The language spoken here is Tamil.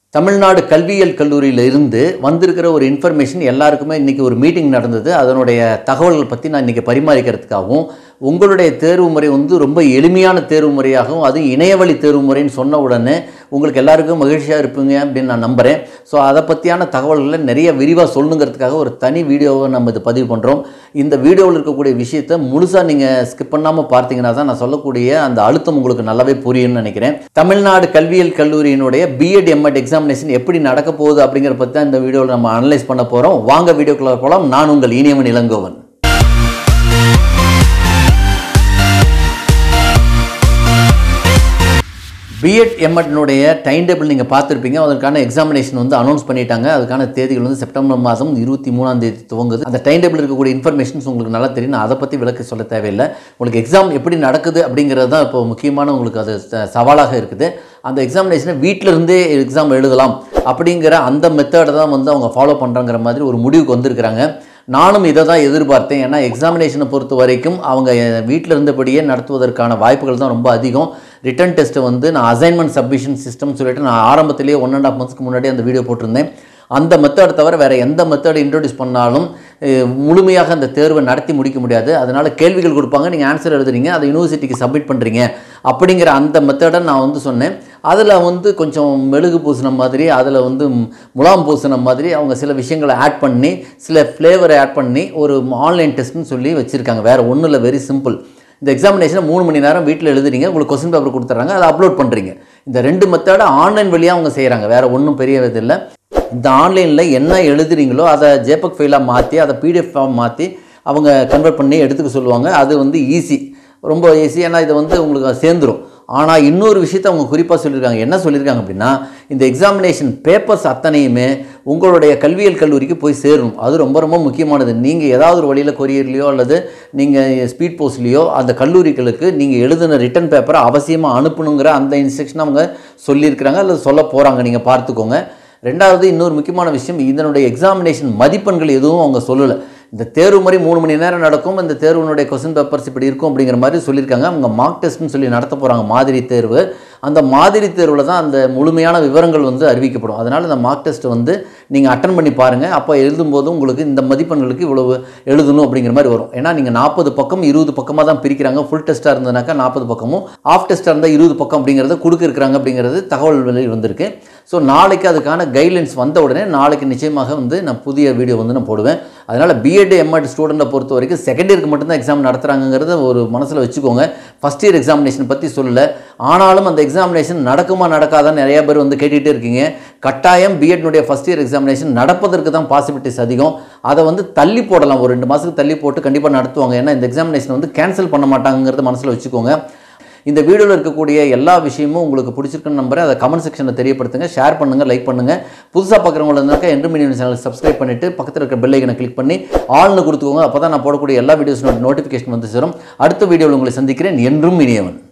தமிழ்நாடு கல்வியியல் கல்லூரியில் இருந்து வந்திருக்கிற ஒரு இன்ஃபர்மேஷன் எல்லாருக்குமே இன்றைக்கி ஒரு மீட்டிங் நடந்தது அதனுடைய தகவல்கள் பற்றி நான் இன்றைக்கி பரிமாறிக்கிறதுக்காகவும் உங்களுடைய தேர்வு முறை வந்து ரொம்ப எளிமையான தேர்வு முறையாகவும் அதுவும் இணையவழி தேர்வு முறைன்னு சொன்ன உடனே உங்களுக்கு எல்லாருக்கும் மகிழ்ச்சியாக இருப்பீங்க அப்படின்னு நான் நம்புகிறேன் ஸோ அதை பற்றியான தகவல்களை நிறைய விரிவாக சொல்லணுங்கிறதுக்காக ஒரு தனி வீடியோவை நம்ம இது பதிவு பண்ணுறோம் இந்த வீடியோவில் இருக்கக்கூடிய விஷயத்தை முழுசாக நீங்கள் ஸ்கிப் பண்ணாமல் பார்த்தீங்கன்னா தான் நான் சொல்லக்கூடிய அந்த அழுத்தம் உங்களுக்கு நல்லாவே புரியும்னு நினைக்கிறேன் தமிழ்நாடு கல்வியியல் கல்லூரியினுடைய பிஎட் எம்எட் எக்ஸாமினேஷன் எப்படி நடக்க போகுது அப்படிங்கிற பற்றி தான் இந்த வீடியோவில் நம்ம அனலைஸ் பண்ண போகிறோம் வாங்க வீடியோக்குள்ள போகலாம் நான் உங்கள் இனியவன் இளங்கோவன் பிஎட் எம்எட்னுடைய டைம் டேபிள் நீங்கள் பார்த்துருப்பீங்க அதற்கான எக்ஸாமினேஷன் வந்து அனௌன்ஸ் பண்ணிட்டாங்க அதுக்கான தேதிகள் வந்து செப்டம்பர் மாதம் இருபத்தி மூணாம் தேதி துவங்குது அந்த டைம் டேபிள் இருக்கக்கூடிய இன்ஃபர்மேஷன்ஸ் உங்களுக்கு நல்லா தெரியும் நான் அதை பற்றி விளக்க சொல்ல தேவையில்லை உங்களுக்கு எக்ஸாம் எப்படி நடக்குது அப்படிங்கிறது தான் இப்போ முக்கியமான உங்களுக்கு அது ச- சவாலாக இருக்குது அந்த எக்ஸாமினேஷனை வீட்டில் இருந்தே எக்ஸாம் எழுதலாம் அப்படிங்கிற அந்த மெத்தடை தான் வந்து அவங்க ஃபாலோ பண்ணுறாங்கிற மாதிரி ஒரு முடிவுக்கு வந்திருக்கிறாங்க நானும் இதை தான் எதிர்பார்த்தேன் ஏன்னா எக்ஸாமினேஷனை பொறுத்த வரைக்கும் அவங்க வீட்டில் இருந்தபடியே நடத்துவதற்கான வாய்ப்புகள் தான் ரொம்ப அதிகம் ரிட்டன் டெஸ்ட்டை வந்து நான் அசைன்மெண்ட் சப்மிஷன் சிஸ்டம் சொல்லிட்டு நான் ஆரம்பத்திலேயே ஒன் அண்ட் ஆஃப் மந்த்ஸ்க்கு முன்னாடி அந்த வீடியோ போட்டிருந்தேன் அந்த மெத்தட் தவிர வேறு எந்த மெத்தட் இன்ட்ரடியூஸ் பண்ணாலும் அஹ், முழுமையாக அந்த தேர்வை நடத்தி முடிக்க முடியாது அதனால் கேள்விகள் கொடுப்பாங்க நீங்கள் ஆன்சர் எழுதுறீங்க அதை யூனிவர்சிட்டிக்கு சப்மிட் பண்ணுறீங்க அப்படிங்கிற அந்த மெத்தடை நான் வந்து சொன்னேன் அதில் வந்து கொஞ்சம் மெழுகு பூசின மாதிரி அதில் வந்து ம், முலாம் பூசின மாதிரி அவங்க சில விஷயங்களை ஆட் பண்ணி சில ஃப்ளேவரை ஆட் பண்ணி ஒரு ஆன்லைன் டெஸ்ட்னு சொல்லி வச்சுருக்காங்க வேறு ஒன்றும் இல்லை வெரி சிம்பிள் இந்த எக்ஸாமினேஷனை மூணு மணி நேரம் வீட்டில் எழுதுறீங்க உங்களுக்கு கொஸ்டின் பேப்பர் கொடுத்துட்றாங்க அதை அப்லோட் பண்ணுறீங்க இந்த ரெண்டு மெத்தடை ஆன்லைன் வழியாக அவங்க செய்கிறாங்க வேறு ஒன்றும் பெரிய இது இல்லை இந்த ஆன்லைனில் என்ன எழுதுறீங்களோ அதை ஜேபக் ஃபைலாக மாற்றி அதை பிடிஎஃப் ஃபார்ம் மாற்றி அவங்க கன்வெர்ட் பண்ணி எடுத்துக்க சொல்லுவாங்க அது வந்து ஈஸி ரொம்ப ஈஸி ஏன்னா இது வந்து உங்களுக்கு அது சேர்ந்துரும் ஆனால் இன்னொரு விஷயத்தை அவங்க குறிப்பாக சொல்லியிருக்காங்க என்ன சொல்லியிருக்காங்க அப்படின்னா இந்த எக்ஸாமினேஷன் பேப்பர்ஸ் அத்தனையுமே உங்களுடைய கல்வியியல் கல்லூரிக்கு போய் சேரணும் அது ரொம்ப ரொம்ப முக்கியமானது நீங்கள் ஏதாவது ஒரு வழியில் கொரியர்லையோ அல்லது நீங்கள் ஸ்பீட் போஸ்ட்லேயோ அந்த கல்லூரிகளுக்கு நீங்கள் எழுதின ரிட்டன் பேப்பரை அவசியமாக அனுப்பணுங்கிற அந்த இன்ஸ்ட்ரக்ஷன் அவங்க சொல்லியிருக்கிறாங்க அல்லது சொல்ல போகிறாங்க நீங்கள் பார்த்துக்கோங்க ரெண்டாவது இன்னொரு முக்கியமான விஷயம் இதனுடைய எக்ஸாமினேஷன் மதிப்பெண்கள் எதுவும் அவங்க சொல்லலை இந்த தேர்வு முறை மூணு மணி நேரம் நடக்கும் இந்த தேர்வினுடைய கொஸ்டின் பேப்பர்ஸ் இப்படி இருக்கும் அப்படிங்கிற மாதிரி சொல்லியிருக்காங்க அவங்க மார்க் டெஸ்ட்னு சொல்லி நடத்த போகிறாங்க மாதிரி தேர்வு அந்த மாதிரி தேர்வில் தான் அந்த முழுமையான விவரங்கள் வந்து அறிவிக்கப்படும் அதனால் இந்த மார்க் டெஸ்ட் வந்து நீங்கள் அட்டன் பண்ணி பாருங்கள் அப்போ எழுதும்போது உங்களுக்கு இந்த மதிப்பெண்களுக்கு இவ்வளவு எழுதணும் அப்படிங்கிற மாதிரி வரும் ஏன்னா நீங்கள் நாற்பது பக்கம் இருபது பக்கமாக தான் பிரிக்கிறாங்க ஃபுல் டெஸ்ட்டாக இருந்ததுனாக்கா நாற்பது பக்கமும் ஆஃப் டெஸ்ட்டாக இருந்தால் இருபது பக்கம் அப்படிங்கிறத கொடுக்க இருக்கிறாங்க அப்படிங்கிறது தகவல் வெளியில் வந்திருக்கு ஸோ நாளைக்கு அதுக்கான கைட்லைன்ஸ் வந்த உடனே நாளைக்கு நிச்சயமாக வந்து நான் புதிய வீடியோ வந்து நான் போடுவேன் அதனால் பிஎட் எம்எட் ஸ்டூடெண்ட்டை பொறுத்த வரைக்கும் செகண்ட் இயருக்கு மட்டும்தான் எக்ஸாம் நடத்துகிறாங்கிறத ஒரு மனசில் வச்சுக்கோங்க ஃபஸ்ட் இயர் எக்ஸாமினேஷன் பற்றி சொல்லலை ஆனாலும் அந்த எக்ஸாமினேஷன் நடக்குமா நடக்காதான்னு நிறைய பேர் வந்து கேட்டுகிட்டே இருக்கீங்க கட்டாயம் பிஎட்னுடைய ஃபஸ்ட் இயர் எக்ஸாமினேஷன் நடப்பதற்கு தான் பாசிபிலிட்டிஸ் அதிகம் அதை வந்து தள்ளி போடலாம் ஒரு ரெண்டு மாதத்துக்கு தள்ளி போட்டு கண்டிப்பாக நடத்துவாங்க ஏன்னா இந்த எக்ஸாமினேஷன் வந்து கேன்சல் பண்ண மாட்டாங்கிறத மனசில் வச்சுக்கோங்க இந்த வீடியோவில் இருக்கக்கூடிய எல்லா விஷயமும் உங்களுக்கு பிடிச்சிருக்குன்னு நம்புறேன் அதை கமெண்ட் செக்ஷனில் தெரியப்படுத்துங்க ஷேர் பண்ணுங்கள் லைக் பண்ணுங்கள் புதுசாக பார்க்குறவங்கள இருந்தாக்கா என்று மீடியம் சேனல் சப்ஸ்கிரைப் பண்ணிவிட்டு பக்கத்தில் இருக்க பெல் ஐக்கனை கிளிக் பண்ணி ஆள்னு கொடுத்துக்கோங்க அப்போ தான் நான் போடக்கூடிய எல்லா வீடியோஸோட நோட்டிஃபிகேஷன் வந்து சேரும் அடுத்த வீடியோவில் உங்களை சந்திக்கிறேன் என்றும் இனியவன்